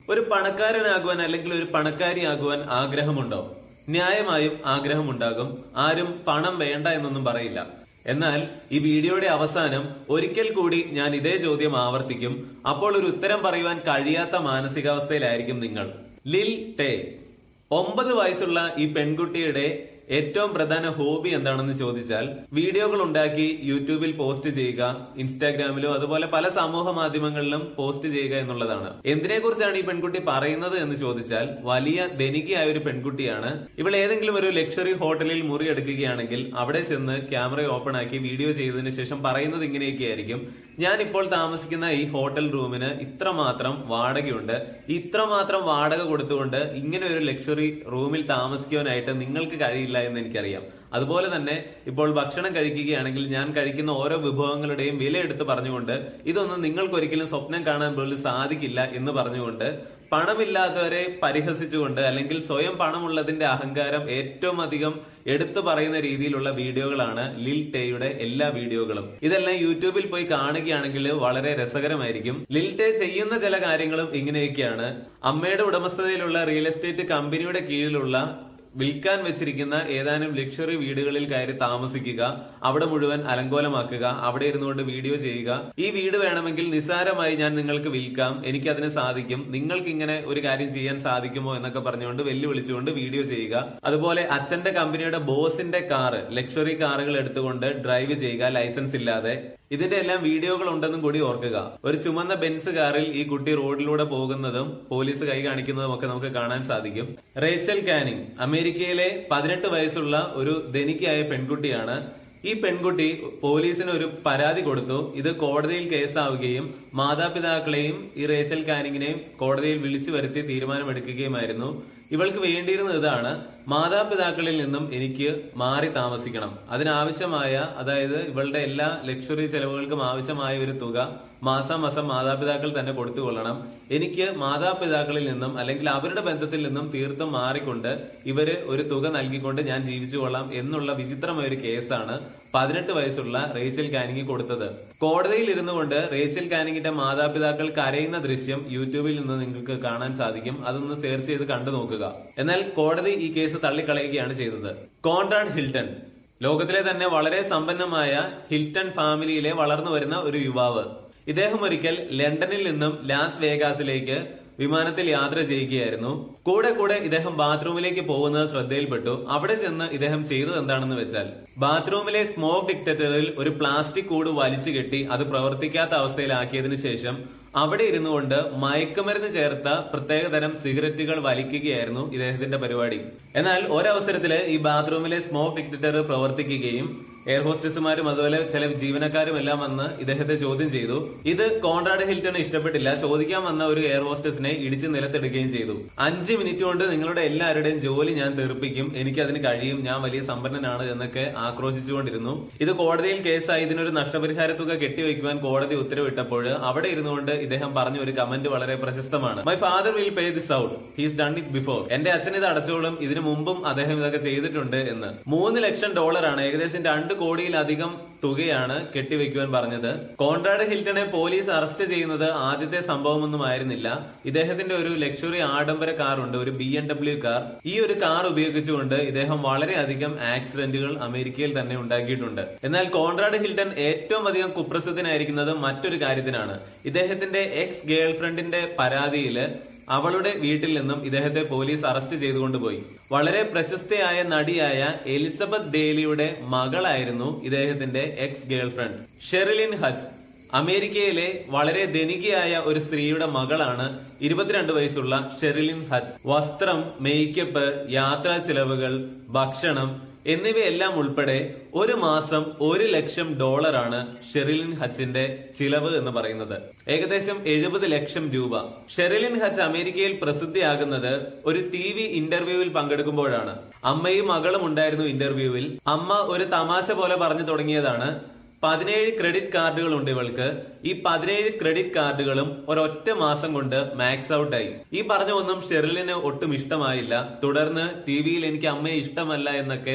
ഒരു പണക്കാരനാകുവാൻ അല്ലെങ്കിൽ ഒരു പണക്കാരിയാകുവാൻ ആഗ്രഹമുണ്ടോ ന്യായമായും ആഗ്രഹമുണ്ടാകും ആരും പണം വേണ്ട എന്നൊന്നും പറയില്ല എന്നാൽ ഈ വീഡിയോയുടെ അവസാനം ഒരിക്കൽ കൂടി ഞാൻ ഇതേ ചോദ്യം ആവർത്തിക്കും അപ്പോൾ ഒരു ഉത്തരം പറയുവാൻ കഴിയാത്ത മാനസികാവസ്ഥയിലായിരിക്കും നിങ്ങൾ ലിൽ ടേ ഒമ്പത് വയസ്സുള്ള ഈ പെൺകുട്ടിയുടെ ഏറ്റവും പ്രധാന ഹോബി എന്താണെന്ന് ചോദിച്ചാൽ വീഡിയോകൾ ഉണ്ടാക്കി യൂട്യൂബിൽ പോസ്റ്റ് ചെയ്യുക ഇൻസ്റ്റാഗ്രാമിലും അതുപോലെ പല സമൂഹ മാധ്യമങ്ങളിലും പോസ്റ്റ് ചെയ്യുക എന്നുള്ളതാണ് എന്തിനെ കുറിച്ചാണ് ഈ പെൺകുട്ടി പറയുന്നത് എന്ന് ചോദിച്ചാൽ വലിയ ധനികയായ ഒരു പെൺകുട്ടിയാണ് ഇവൾ ഏതെങ്കിലും ഒരു ലക്ഷറി ഹോട്ടലിൽ മുറി എടുക്കുകയാണെങ്കിൽ അവിടെ ചെന്ന് ക്യാമറ ഓപ്പൺ ആക്കി വീഡിയോ ചെയ്തതിനു ശേഷം പറയുന്നത് ഇങ്ങനെയൊക്കെ ആയിരിക്കും ഞാൻ ഇപ്പോൾ താമസിക്കുന്ന ഈ ഹോട്ടൽ റൂമിന് ഇത്രമാത്രം വാടകയുണ്ട് ഇത്രമാത്രം വാടക കൊടുത്തുകൊണ്ട് ഇങ്ങനെ ഒരു ലക്ഷറി റൂമിൽ താമസിക്കുവാനായിട്ട് നിങ്ങൾക്ക് കഴിയില്ല എന്ന് എനിക്കറിയാം അതുപോലെ തന്നെ ഇപ്പോൾ ഭക്ഷണം കഴിക്കുകയാണെങ്കിൽ ഞാൻ കഴിക്കുന്ന ഓരോ വിഭവങ്ങളുടെയും വില എടുത്ത് പറഞ്ഞുകൊണ്ട് ഇതൊന്നും നിങ്ങൾക്ക് ഒരിക്കലും സ്വപ്നം കാണാൻ പോലും സാധിക്കില്ല എന്ന് പറഞ്ഞുകൊണ്ട് പണമില്ലാത്തവരെ പരിഹസിച്ചുകൊണ്ട് അല്ലെങ്കിൽ സ്വയം പണമുള്ളതിന്റെ അഹങ്കാരം ഏറ്റവും അധികം എടുത്തു പറയുന്ന രീതിയിലുള്ള വീഡിയോകളാണ് ലിൽ ടേയുടെ എല്ലാ വീഡിയോകളും ഇതെല്ലാം യൂട്യൂബിൽ പോയി കാണുകയാണെങ്കിൽ വളരെ രസകരമായിരിക്കും ലിൽ ടേ ചെയ്യുന്ന ചില കാര്യങ്ങളും ഇങ്ങനെയൊക്കെയാണ് അമ്മയുടെ ഉടമസ്ഥതയിലുള്ള റിയൽ എസ്റ്റേറ്റ് കമ്പനിയുടെ കീഴിലുള്ള വിൽക്കാൻ വെച്ചിരിക്കുന്ന ഏതാനും ലക്ഷറി വീടുകളിൽ കയറി താമസിക്കുക അവിടെ മുഴുവൻ അലങ്കോലമാക്കുക അവിടെ ഇരുന്നുകൊണ്ട് വീഡിയോ ചെയ്യുക ഈ വീട് വേണമെങ്കിൽ നിസ്സാരമായി ഞാൻ നിങ്ങൾക്ക് വിൽക്കാം എനിക്ക് അതിന് സാധിക്കും നിങ്ങൾക്ക് ഇങ്ങനെ ഒരു കാര്യം ചെയ്യാൻ സാധിക്കുമോ എന്നൊക്കെ പറഞ്ഞുകൊണ്ട് വെല്ലുവിളിച്ചുകൊണ്ട് വീഡിയോ ചെയ്യുക അതുപോലെ അച്ഛന്റെ കമ്പനിയുടെ ബോസിന്റെ കാറ് ലക്ഷറി കാറുകൾ എടുത്തുകൊണ്ട് ഡ്രൈവ് ചെയ്യുക ലൈസൻസ് ഇല്ലാതെ ഇതിന്റെ എല്ലാം വീഡിയോകൾ ഉണ്ടെന്നും കൂടി ഓർക്കുക ഒരു ചുമന്ന ബെൻസ് കാറിൽ ഈ കുട്ടി റോഡിലൂടെ പോകുന്നതും പോലീസ് കൈ കാണിക്കുന്നതും ഒക്കെ നമുക്ക് കാണാൻ സാധിക്കും റേച്ചൽ കാനിങ് അമേരിക്കയിലെ പതിനെട്ട് വയസ്സുള്ള ഒരു ധനികയായ പെൺകുട്ടിയാണ് ഈ പെൺകുട്ടി പോലീസിന് ഒരു പരാതി കൊടുത്തു ഇത് കോടതിയിൽ കേസാവുകയും മാതാപിതാക്കളെയും ഈ റേച്ചൽ കാനിങ്ങിനെയും കോടതിയിൽ വിളിച്ചു വരുത്തി തീരുമാനമെടുക്കുകയുമായിരുന്നു ഇവൾക്ക് വേണ്ടിയിരുന്നത് ഇതാണ് മാതാപിതാക്കളിൽ നിന്നും എനിക്ക് മാറി താമസിക്കണം അതിനാവശ്യമായ അതായത് ഇവളുടെ എല്ലാ ലക്ഷറി ചെലവുകൾക്കും ആവശ്യമായ ഒരു തുക മാസാമാസം മാതാപിതാക്കൾ തന്നെ കൊടുത്തുകൊള്ളണം എനിക്ക് മാതാപിതാക്കളിൽ നിന്നും അല്ലെങ്കിൽ അവരുടെ ബന്ധത്തിൽ നിന്നും തീർത്തും മാറിക്കൊണ്ട് ഇവര് ഒരു തുക നൽകിക്കൊണ്ട് ഞാൻ ജീവിച്ചു കൊള്ളാം എന്നുള്ള വിചിത്രമായ ഒരു കേസാണ് പതിനെട്ട് വയസ്സുള്ള റേച്ചൽ കാനിങ് കൊടുത്തത് കോടതിയിൽ ഇരുന്നു കൊണ്ട് റേച്ചൽ കാനിങ്ങിന്റെ മാതാപിതാക്കൾ കരയുന്ന ദൃശ്യം യൂട്യൂബിൽ നിന്ന് നിങ്ങൾക്ക് കാണാൻ സാധിക്കും അതൊന്ന് സെർച്ച് ചെയ്ത് കണ്ടു നോക്കുക എന്നാൽ കോടതി ഈ കേസ് തള്ളിക്കളയുകയാണ് ചെയ്തത് കോൺറാഡ് ഹിൽട്ടൺ ലോകത്തിലെ തന്നെ വളരെ സമ്പന്നമായ ഹിൽട്ടൺ ഫാമിലിയിലെ വളർന്നു വരുന്ന ഒരു യുവാവ് ഇദ്ദേഹം ഒരിക്കൽ ലണ്ടനിൽ നിന്നും ലാസ് വേഗാസിലേക്ക് വിമാനത്തിൽ യാത്ര ചെയ്യുകയായിരുന്നു കൂടെ കൂടെ ഇദ്ദേഹം ബാത്റൂമിലേക്ക് പോകുന്നത് ശ്രദ്ധയിൽപ്പെട്ടു അവിടെ ചെന്ന് ഇദ്ദേഹം ചെയ്തത് എന്താണെന്ന് വെച്ചാൽ ബാത്റൂമിലെ സ്മോക്ക് ഡിറ്റക്ടറിൽ ഒരു പ്ലാസ്റ്റിക് കൂട് വലിച്ചു കെട്ടി അത് പ്രവർത്തിക്കാത്ത അവസ്ഥയിലാക്കിയതിനു ശേഷം അവിടെ ഇരുന്നു കൊണ്ട് മയക്കുമരുന്ന് ചേർത്ത പ്രത്യേകതരം സിഗരറ്റുകൾ വലിക്കുകയായിരുന്നു ഇദ്ദേഹത്തിന്റെ പരിപാടി എന്നാൽ ഒരവസരത്തില് ഈ ബാത്റൂമിലെ സ്മോക്ക് ഡിറ്റക്ടർ പ്രവർത്തിക്കുകയും എയർ ഹോസ്റ്റസുമാരും അതുപോലെ ചില ജീവനക്കാരും എല്ലാം വന്ന് ഇദ്ദേഹത്തെ ചോദ്യം ചെയ്തു ഇത് കോൺറാഡ് ഹിൽട്ടണ് ഇഷ്ടപ്പെട്ടില്ല ചോദിക്കാൻ വന്ന ഒരു എയർ ഹോസ്റ്റസിനെ ഇടിച്ച് നിലത്തിടുകയും ചെയ്തു അഞ്ച് മിനിറ്റ് കൊണ്ട് നിങ്ങളുടെ എല്ലാവരുടെയും ജോലി ഞാൻ തീർപ്പിക്കും എനിക്ക് അതിന് കഴിയും ഞാൻ വലിയ സമ്പന്നനാണ് എന്നൊക്കെ ആക്രോശിച്ചുകൊണ്ടിരുന്നു ഇത് കോടതിയിൽ കേസായി ഇതിനൊരു നഷ്ടപരിഹാര തുക കെട്ടിവെക്കുവാൻ കോടതി ഉത്തരവിട്ടപ്പോൾ അവിടെ ഇരുന്നുകൊണ്ട് ഇദ്ദേഹം പറഞ്ഞ ഒരു കമന്റ് വളരെ പ്രശസ്തമാണ് my father will pay this out he's done it before എന്റെ അച്ഛൻ ഇത് അടച്ചോളും ഇതിനു മുമ്പും അദ്ദേഹം ഇതൊക്കെ ചെയ്തിട്ടുണ്ട് എന്ന് മൂന്ന് ലക്ഷം ഡോളറാണ് ഏകദേശം രണ്ട് കോടിയിലധികം തുകയാണ് കെട്ടിവെക്കുവാൻ പറഞ്ഞത് കോൺറാഡ് ഹിൽട്ടനെ പോലീസ് അറസ്റ്റ് ചെയ്യുന്നത് ആദ്യത്തെ സംഭവമൊന്നും ആയിരുന്നില്ല ഇദ്ദേഹത്തിന്റെ ഒരു ലക്ഷറി ആഡംബര കാർ ഉണ്ട് ഒരു ബി എം ഡബ്ല്യു കാർ ഈ ഒരു കാർ ഉപയോഗിച്ചുകൊണ്ട് ഇദ്ദേഹം വളരെയധികം ആക്സിഡന്റുകൾ അമേരിക്കയിൽ തന്നെ ഉണ്ടാക്കിയിട്ടുണ്ട് എന്നാൽ കോൺറാഡ് ഹിൽട്ടൺ ഏറ്റവും അധികം കുപ്രസിദ്ധനായിരിക്കുന്നത് മറ്റൊരു കാര്യത്തിനാണ് ഇദ്ദേഹത്തിന്റെ എക്സ് ഗേൾ ഫ്രണ്ടിന്റെ പരാതിയില് അവളുടെ വീട്ടിൽ നിന്നും ഇദ്ദേഹത്തെ പോലീസ് അറസ്റ്റ് ചെയ്തുകൊണ്ടുപോയി വളരെ പ്രശസ്തയായ നടിയായ എലിസബത്ത് ഡേലിയുടെ മകളായിരുന്നു ഇദ്ദേഹത്തിന്റെ ex girlfriend Sherilyn Hodge അമേരിക്കയിലെ വളരെ ധനികയായ ഒരു സ്ത്രീയുടെ മകളാണ് ഇരുപത്തിരണ്ട് വയസ്സുള്ള ഷെറിലിൻ ഹജ് വസ്ത്രം മേക്കപ്പ് യാത്രാ ചിലവുകൾ ഭക്ഷണം എന്നിവയെല്ലാം ഉൾപ്പെടെ ഒരു മാസം ഒരു ലക്ഷം ഡോളറാണ് ഷെറിലിൻ ഹച്ചിന്റെ ചിലവ് എന്ന് പറയുന്നത് ഏകദേശം എഴുപത് ലക്ഷം രൂപ ഷെറിലിൻ ഹച്ച് അമേരിക്കയിൽ പ്രസിദ്ധിയാകുന്നത് ഒരു ടി വി ഇന്റർവ്യൂവിൽ പങ്കെടുക്കുമ്പോഴാണ് അമ്മയും മകളും ഉണ്ടായിരുന്നു ഇന്റർവ്യൂവിൽ അമ്മ ഒരു തമാശ പോലെ പറഞ്ഞു തുടങ്ങിയതാണ് പതിനേഴ് ക്രെഡിറ്റ് കാർഡുകൾ ഉണ്ട് ഇവൾക്ക് ഈ പതിനേഴ് ക്രെഡിറ്റ് കാർഡുകളും ഒരൊറ്റ മാസം കൊണ്ട് മാക്സ് ഔട്ട് ആയി ഈ പറഞ്ഞ ഒന്നും ഷെറിലിന് ഒട്ടും ഇഷ്ടമായില്ല തുടർന്ന് ടി വിയിൽ എനിക്ക് അമ്മയെ ഇഷ്ടമല്ല എന്നൊക്കെ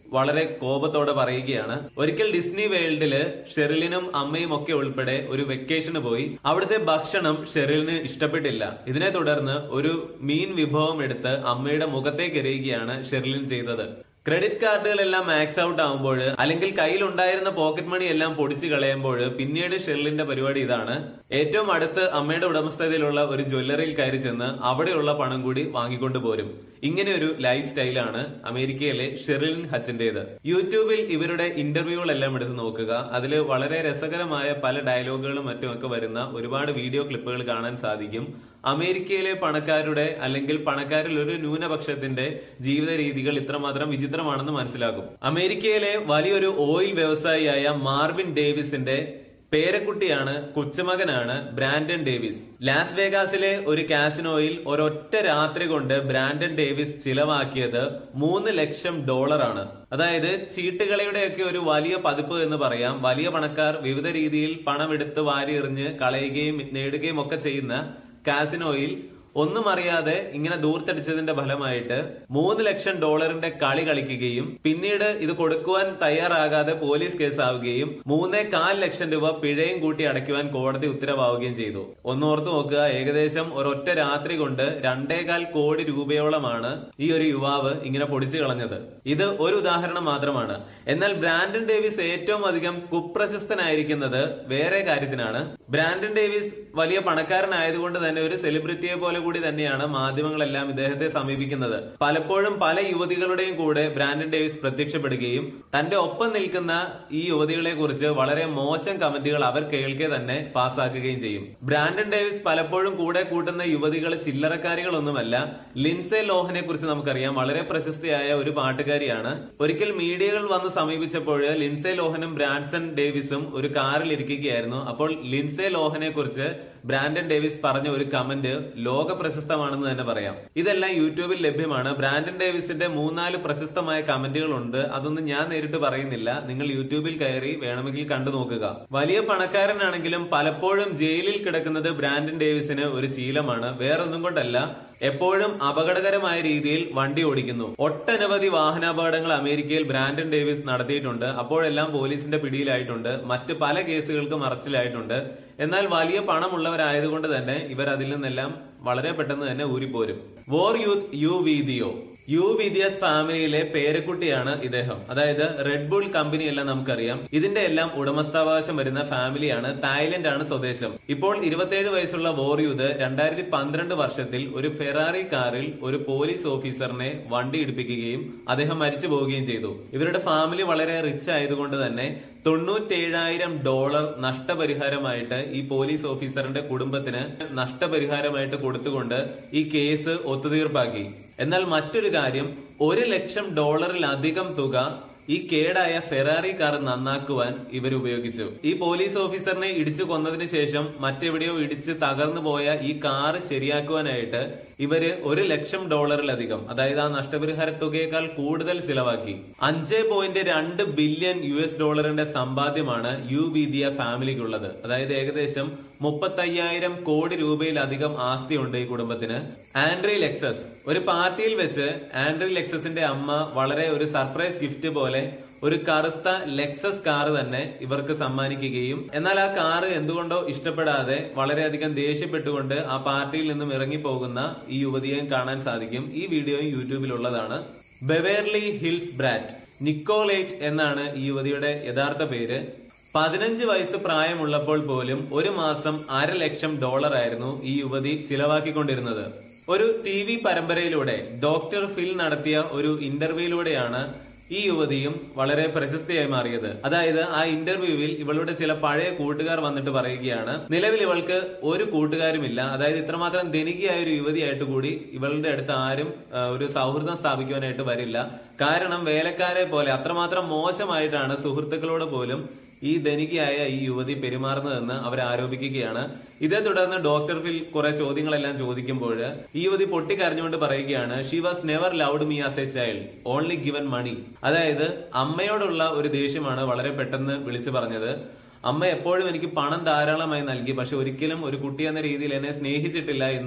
വളരെ കോപത്തോടെ പറയുകയാണ് ഒരിക്കൽ ഡിസ്നി വേൾഡില് ഷെറിലിനും അമ്മയും ഒക്കെ ഉൾപ്പെടെ ഒരു വെക്കേഷന് പോയി അവിടുത്തെ ഭക്ഷണം ഷെറിലിന് ഇഷ്ടപ്പെട്ടില്ല ഇതിനെ തുടർന്ന് ഒരു മീൻ വിഭവം എടുത്ത് അമ്മയുടെ മുഖത്തേക്ക് എറിയുകയാണ് ഷെറിലിൻ ചെയ്തത് ക്രെഡിറ്റ് കാർഡുകളെല്ലാം മാക്സ് ഔട്ട് ആവുമ്പോൾ അല്ലെങ്കിൽ കയ്യിലുണ്ടായിരുന്ന പോക്കറ്റ് മണി എല്ലാം പൊടിച്ചു കളയുമ്പോൾ പിന്നീട് ഷെറിലിന്റെ പരിപാടി ഇതാണ് ഏറ്റവും അടുത്ത് അമ്മയുടെ ഉടമസ്ഥതയിലുള്ള ഒരു ജ്വല്ലറിയിൽ കയറി ചെന്ന് അവിടെയുള്ള പണം കൂടി വാങ്ങിക്കൊണ്ടു പോരും ഇങ്ങനെ ഒരു ലൈഫ് സ്റ്റൈലാണ് അമേരിക്കയിലെ ഷെറിലിൻ ഹച്ചിന്റേത് യൂട്യൂബിൽ ഇവരുടെ ഇന്റർവ്യൂകളെല്ലാം എടുത്ത് നോക്കുക അതിൽ വളരെ രസകരമായ പല ഡയലോഗുകളും മറ്റും ഒക്കെ വരുന്ന ഒരുപാട് വീഡിയോ ക്ലിപ്പുകൾ കാണാൻ സാധിക്കും അമേരിക്കയിലെ പണക്കാരുടെ അല്ലെങ്കിൽ പണക്കാരിൽ ഒരു ന്യൂനപക്ഷത്തിന്റെ ജീവിത രീതികൾ ഇത്രമാത്രം വിചിത്രമാണെന്ന് മനസ്സിലാക്കും അമേരിക്കയിലെ വലിയൊരു ഓയിൽ വ്യവസായിയായ മാർവിൻ ഡേവിസിന്റെ പേരക്കുട്ടിയാണ് കൊച്ചുമകനാണ് ബ്രാൻഡൻ ഡേവിസ് ലാസ് വേഗാസിലെ ഒരു കാസിനോയിൽ ഒരൊറ്റ രാത്രി കൊണ്ട് ബ്രാൻഡൻ ഡേവിസ് ചിലവാക്കിയത് മൂന്ന് ലക്ഷം ഡോളറാണ് അതായത് ചീട്ടുകളിയുടെയൊക്കെ ഒരു വലിയ പതിപ്പ് എന്ന് പറയാം വലിയ പണക്കാർ വിവിധ രീതിയിൽ പണമെടുത്ത് വാരി എറിഞ്ഞ് കളയുകയും നേടുകയും ഒക്കെ ചെയ്യുന്ന കാസിനോയിൽ ഒന്നും അറിയാതെ ഇങ്ങനെ ദൂർത്തടിച്ചതിന്റെ ഫലമായിട്ട് മൂന്ന് ലക്ഷം ഡോളറിന്റെ കളി കളിക്കുകയും പിന്നീട് ഇത് കൊടുക്കുവാൻ തയ്യാറാകാതെ പോലീസ് കേസാവുകയും മൂന്നേ കാൽ ലക്ഷം രൂപ പിഴയും കൂട്ടി അടയ്ക്കുവാൻ കോടതി ഉത്തരവാവുകയും ചെയ്തു ഒന്നോർത്ത് നോക്കുക ഏകദേശം ഒരൊറ്റ രാത്രി കൊണ്ട് രണ്ടേകാൽ കോടി രൂപയോളമാണ് ഈ ഒരു യുവാവ് ഇങ്ങനെ പൊടിച്ചു കളഞ്ഞത് ഇത് ഒരു ഉദാഹരണം മാത്രമാണ് എന്നാൽ ബ്രാൻഡൻ ഡേവിസ് ഏറ്റവും അധികം കുപ്രശസ്തനായിരിക്കുന്നത് വേറെ കാര്യത്തിനാണ് ബ്രാൻഡൻ ഡേവിസ് വലിയ പണക്കാരനായതുകൊണ്ട് തന്നെ ഒരു സെലിബ്രിറ്റിയെ പോലെ കൂടി തന്നെയാണ് മാധ്യമങ്ങളെല്ലാം ഇദ്ദേഹത്തെ സമീപിക്കുന്നത് പലപ്പോഴും പല യുവതികളുടെയും കൂടെ ബ്രാൻഡൻ ഡേവിസ് പ്രത്യക്ഷപ്പെടുകയും തന്റെ ഒപ്പം നിൽക്കുന്ന ഈ യുവതികളെ കുറിച്ച് വളരെ മോശം കമന്റുകൾ അവർ കേൾക്കെ തന്നെ പാസ്സാക്കുകയും ചെയ്യും ബ്രാൻഡൻ ഡേവിസ് പലപ്പോഴും കൂടെ കൂട്ടുന്ന യുവതികൾ ചില്ലറക്കാരികളൊന്നുമല്ല ലിൻസെ ലോഹനെ കുറിച്ച് നമുക്കറിയാം വളരെ പ്രശസ്തിയായ ഒരു പാട്ടുകാരിയാണ് ഒരിക്കൽ മീഡിയകൾ വന്ന് സമീപിച്ചപ്പോൾ ലിൻസെ ലോഹനും ബ്രാൻസൺ ഡേവിസും ഒരു കാറിൽ ഇരിക്കുകയായിരുന്നു അപ്പോൾ ലിൻസെ ലോഹനെ കുറിച്ച് ബ്രാൻഡൻ ഡേവിസ് പറഞ്ഞ ഒരു കമന്റ് ലോക പ്രശസ്തമാണെന്ന് തന്നെ പറയാം ഇതെല്ലാം യൂട്യൂബിൽ ലഭ്യമാണ് ബ്രാൻഡൻ ഡേവിസിന്റെ മൂന്നാല് പ്രശസ്തമായ കമന്റുകൾ ഉണ്ട് അതൊന്നും ഞാൻ നേരിട്ട് പറയുന്നില്ല നിങ്ങൾ യൂട്യൂബിൽ കയറി വേണമെങ്കിൽ കണ്ടു നോക്കുക വലിയ പണക്കാരനാണെങ്കിലും പലപ്പോഴും ജയിലിൽ കിടക്കുന്നത് ബ്രാൻഡൻ ഡേവിസിന് ഒരു ശീലമാണ് വേറൊന്നും കൊണ്ടല്ല എപ്പോഴും അപകടകരമായ രീതിയിൽ വണ്ടി ഓടിക്കുന്നു ഒട്ടനവധി വാഹനാപകടങ്ങൾ അമേരിക്കയിൽ ബ്രാൻഡൻ ഡേവിസ് നടത്തിയിട്ടുണ്ട് അപ്പോഴെല്ലാം പോലീസിന്റെ പിടിയിലായിട്ടുണ്ട് മറ്റ് പല കേസുകൾക്കും അറസ്റ്റിലായിട്ടുണ്ട് എന്നാൽ വലിയ പണമുള്ളവരായതുകൊണ്ട് തന്നെ ഇവർ അതിൽ നിന്നെല്ലാം വളരെ പെട്ടെന്ന് തന്നെ ഊരിപ്പോരും വോർ യൂത്ത് യു വീതിയോ യു വിദിയസ് ഫാമിലിയിലെ പേരക്കുട്ടിയാണ് ഇദ്ദേഹം അതായത് റെഡ് ബുൾ കമ്പനി എല്ലാം നമുക്കറിയാം ഇതിന്റെ എല്ലാം ഉടമസ്ഥാവകാശം വരുന്ന ഫാമിലിയാണ് തായ്ലൻഡ് ആണ് സ്വദേശം ഇപ്പോൾ ഇരുപത്തിയേഴ് വയസ്സുള്ള വോർയൂത് രണ്ടായിരത്തി പന്ത്രണ്ട് വർഷത്തിൽ ഒരു ഫെറാറി കാറിൽ ഒരു പോലീസ് ഓഫീസറിനെ വണ്ടി ഇടിപ്പിക്കുകയും അദ്ദേഹം മരിച്ചു പോവുകയും ചെയ്തു ഇവരുടെ ഫാമിലി വളരെ റിച്ച് ആയതുകൊണ്ട് തന്നെ തൊണ്ണൂറ്റേഴായിരം ഡോളർ നഷ്ടപരിഹാരമായിട്ട് ഈ പോലീസ് ഓഫീസറിന്റെ കുടുംബത്തിന് നഷ്ടപരിഹാരമായിട്ട് കൊടുത്തുകൊണ്ട് ഈ കേസ് ഒത്തുതീർപ്പാക്കി എന്നാൽ മറ്റൊരു കാര്യം ഒരു ലക്ഷം ഡോളറിലധികം തുക ഈ കേടായ ഫെറാറി കാർ നന്നാക്കുവാൻ ഇവർ ഉപയോഗിച്ചു ഈ പോലീസ് ഓഫീസറിനെ ഇടിച്ചു കൊന്നതിന് ശേഷം മറ്റെവിടെയോ ഇടിച്ച് തകർന്നു പോയ ഈ കാർ ശരിയാക്കുവാനായിട്ട് ഇവര് ഒരു ലക്ഷം ഡോളറിലധികം അതായത് ആ നഷ്ടപരിഹാര തുകയേക്കാൾ കൂടുതൽ ചിലവാക്കി അഞ്ച് പോയിന്റ് രണ്ട് ബില്യൺ യു എസ് ഡോളറിന്റെ സമ്പാദ്യമാണ് യു വിദിയ ഫാമിലിക്കുള്ളത് അതായത് ഏകദേശം മുപ്പത്തയ്യായിരം കോടി രൂപയിലധികം ആസ്തിയുണ്ട് ഈ കുടുംബത്തിന് ആൻഡ്രി ലെക്സസ് ഒരു പാർട്ടിയിൽ വെച്ച് ആൻഡ്രി ലെക്സസിന്റെ അമ്മ വളരെ ഒരു സർപ്രൈസ് ഗിഫ്റ്റ് പോലെ ഒരു കറുത്ത ലെക്സസ് കാർ തന്നെ ഇവർക്ക് സമ്മാനിക്കുകയും എന്നാൽ ആ കാറ് എന്തുകൊണ്ടോ ഇഷ്ടപ്പെടാതെ വളരെയധികം ദേഷ്യപ്പെട്ടുകൊണ്ട് ആ പാർട്ടിയിൽ നിന്നും ഇറങ്ങിപ്പോകുന്ന ഈ യുവതിയെയും കാണാൻ സാധിക്കും ഈ വീഡിയോയും യൂട്യൂബിലുള്ളതാണ് ബെവേർലി ഹിൽസ് ബ്രാറ്റ് നിക്കോലേറ്റ് എന്നാണ് ഈ യുവതിയുടെ യഥാർത്ഥ പേര് പതിനഞ്ച് വയസ്സ് പ്രായമുള്ളപ്പോൾ പോലും ഒരു മാസം അര ലക്ഷം ഡോളർ ആയിരുന്നു ഈ യുവതി ചിലവാക്കിക്കൊണ്ടിരുന്നത് ഒരു ടി വി പരമ്പരയിലൂടെ ഡോക്ടർ ഫിൽ നടത്തിയ ഒരു ഇന്റർവ്യൂയിലൂടെയാണ് ഈ യുവതിയും വളരെ പ്രശസ്തിയായി മാറിയത് അതായത് ആ ഇന്റർവ്യൂവിൽ ഇവളുടെ ചില പഴയ കൂട്ടുകാർ വന്നിട്ട് പറയുകയാണ് നിലവിൽ ഇവൾക്ക് ഒരു കൂട്ടുകാരുമില്ല അതായത് ഇത്രമാത്രം ധനികയായ ഒരു യുവതിയായിട്ട് കൂടി ഇവളുടെ അടുത്ത് ആരും ആ, ഒരു സൗഹൃദം സ്ഥാപിക്കുവാനായിട്ട് വരില്ല കാരണം വേലക്കാരെ പോലെ അത്രമാത്രം മോശമായിട്ടാണ് സുഹൃത്തുക്കളോട് പോലും ഈ ധനികയായ ഈ യുവതി പെരുമാറുന്നതെന്ന് അവർ ആരോപിക്കുകയാണ് ഇതേ തുടർന്ന് ഡോക്ടർ ഫിൽ കുറെ ചോദ്യങ്ങളെല്ലാം ചോദിക്കുമ്പോൾ ഈ യുവതി പൊട്ടിക്കരഞ്ഞുകൊണ്ട് പറയുകയാണ് she was never loved me as a child only given money അതായത് അമ്മയോടുള്ള ഒരു ദേഷ്യമാണ് വളരെ പെട്ടെന്ന് വിളിച്ചു പറഞ്ഞത് അമ്മ എപ്പോഴും എനിക്ക് പണം ധാരാളമായി നൽകി പക്ഷെ ഒരിക്കലും ഒരു കുട്ടി എന്ന രീതിയിൽ എന്നെ സ്നേഹിച്ചിട്ടില്ല എന്ന്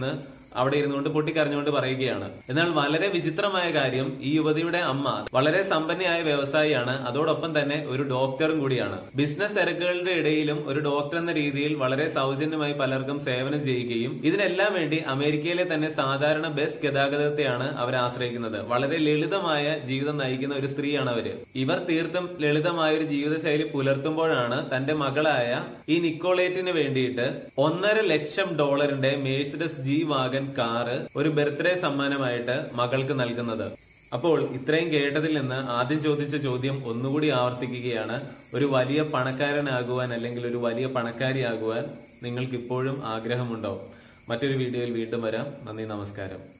അവിടെ ഇരുന്നുകൊണ്ട് പൊട്ടിക്കരഞ്ഞുകൊണ്ട് പറയുകയാണ് എന്നാൽ വളരെ വിചിത്രമായ കാര്യം ഈ യുവതിയുടെ അമ്മ വളരെ സമ്പന്നയായ വ്യവസായിയാണ് അതോടൊപ്പം തന്നെ ഒരു ഡോക്ടറും കൂടിയാണ് ബിസിനസ് തിരക്കുകളുടെ ഇടയിലും ഒരു ഡോക്ടർ എന്ന രീതിയിൽ വളരെ സൗജന്യമായി പലർക്കും സേവനം ചെയ്യുകയും ഇതിനെല്ലാം വേണ്ടി അമേരിക്കയിലെ തന്നെ സാധാരണ ബസ് ഗതാഗതത്തെയാണ് അവർ ആശ്രയിക്കുന്നത് വളരെ ലളിതമായ ജീവിതം നയിക്കുന്ന ഒരു സ്ത്രീയാണ് അവര് ഇവർ തീർത്തും ലളിതമായ ഒരു ജീവിതശൈലി പുലർത്തുമ്പോഴാണ് തന്റെ മകളായ ഈ നിക്കോളേറ്റിന് വേണ്ടിയിട്ട് ഒന്നര ലക്ഷം ഡോളറിന്റെ മേഴ്സിഡസ് ജി വാഗൻ കാറ് ഒരു ബർത്ത്ഡേ സമ്മാനമായിട്ട് മകൾക്ക് നൽകുന്നത് അപ്പോൾ ഇത്രയും കേട്ടതിൽ നിന്ന് ആദ്യം ചോദിച്ച ചോദ്യം ഒന്നുകൂടി ആവർത്തിക്കുകയാണ് ഒരു വലിയ പണക്കാരനാകുവാൻ അല്ലെങ്കിൽ ഒരു വലിയ പണക്കാരിയാകുവാൻ നിങ്ങൾക്ക് ഇപ്പോഴും ആഗ്രഹമുണ്ടോ മറ്റൊരു വീഡിയോയിൽ വീണ്ടും വരാം നന്ദി നമസ്കാരം